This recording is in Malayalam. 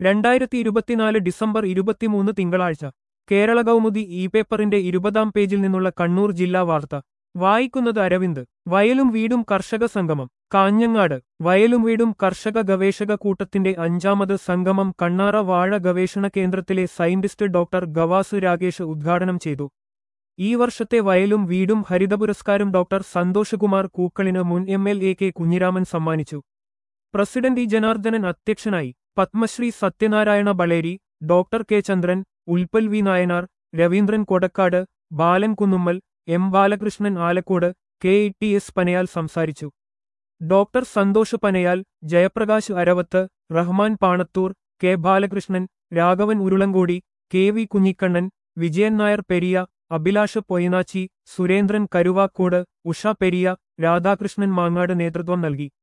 രണ്ടായിരത്തി ഇരുപത്തിനാല് ഡിസംബർ ഇരുപത്തിമൂന്ന് തിങ്കളാഴ്ച കേരള കൗമുദി ഇ പേപ്പറിന്റെ ഇരുപതാം പേജിൽ നിന്നുള്ള കണ്ണൂർ ജില്ലാ വാർത്ത വായിക്കുന്നത് അരവിന്ദ് വയലും വീടും കർഷക സംഗമം കാഞ്ഞങ്ങാട് വയലും വീടും കർഷക ഗവേഷക കൂട്ടത്തിന്റെ അഞ്ചാമത് സംഗമം കണ്ണാറ വാഴ ഗവേഷണ കേന്ദ്രത്തിലെ സയന്റിസ്റ്റ് ഡോക്ടർ ഗവാസ് രാകേഷ് ഉദ്ഘാടനം ചെയ്തു ഈ വർഷത്തെ വയലും വീടും ഹരിത പുരസ്കാരം ഡോക്ടർ സന്തോഷ് കുമാർ കൂക്കളിന് മുൻ M L A K Kunhiraman സമ്മാനിച്ചു പ്രസിഡന്റ് ഇ ജനാർദ്ദനൻ അധ്യക്ഷനായി Padmashri Sathyanarayana Baleri doctor K Chandran Ulpal V Nayanar Raveendran Kodakkad Balan Kunnummal M Balakrishnan Alakkode K E T S Panayal സംസാരിച്ചു doctor Santhosh Panayal Jayaprakash Aravath Rahman Panathur K Balakrishnan Raghavan Urulankodi K V Kunhikannan Vijayan Nair Periya Abhilash Poyinachi Surendran Karuvakkode Usha Periya Radhakrishnan Mangad നേതൃത്വം നൽകി